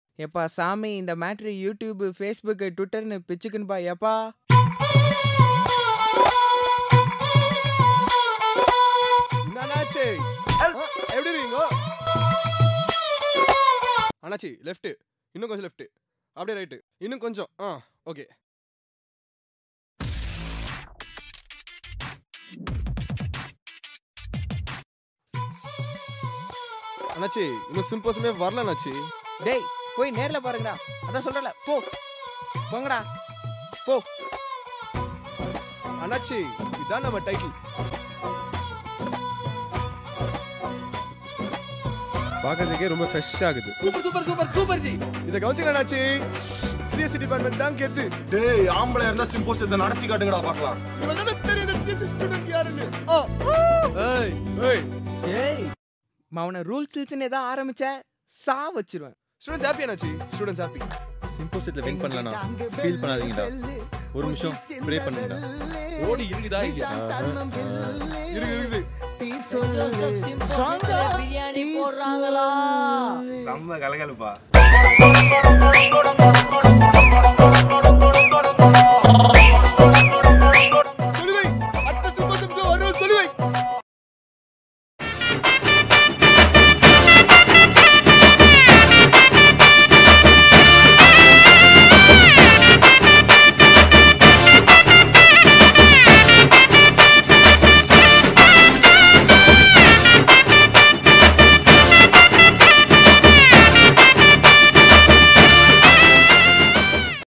எப்பா சாமி இந்த மேட்ரு யூடியூப் ஃபேஸ்புக் ட்விட்டர்னு பிச்சுக்குன்பா எப்பா என்னாச்சு எப்படி இருக்கீங்க அண்ணாச்சி லெஃப்ட் இன்னும் கொஞ்சம் லெஃப்ட் அப்படியே ரைட்டு இன்னும் கொஞ்சம் ஆ ஓகே அண்ணாச்சி இன்னும் சிம்பிள்ஸுமே வரல அண்ணாச்சி டேய் போய் நேர்ல பாருங்கடா அதான் சொல்றல போ போங்கடா போ அண்ணாச்சி இதான் நம்ம டைட்டில் பார்க்கறதுக்கே ரொம்ப ஃப்ரெஷ் ஆகுது super super super super ji இதை கவனிச்சுங்க அண்ணாச்சி சிஎஸ்சி டிபார்ட்மெண்ட் தான் கேத்து டேய் ஆம்பளை இருந்தா சிம்போஸ் இதை நடத்தி காட்டுங்கடா பார்க்கலாம் இவங்க தான் தெரியுது சிஎஸ்சி ஸ்டூடெண்ட் யாருன்னு ஆ ஏய் ஏய் ஏய் மவன ரூல்ஸ் கில்ஸ்னு ஏதோ ஆரம்பிச்ச சா வச்சிருவேன் ஸ்டூடெண்ட்ஸ் ஹாப்பி அண்ணாச்சி ஸ்டூடெண்ட்ஸ் ஹாப்பி சிம்போசியத்தில் வின் பண்ணலனா ஃபீல் பண்ணாதீங்கடா ஒரு நிமிஷம் ப்ரே பண்ணுங்கடா ஓடி இருக்குதா இல்லையா இருக்கு இருக்குது ஜோசப் சிம்போசியத்துல பிரியாணி போடுறாங்களா செம்ம கலகலப்பா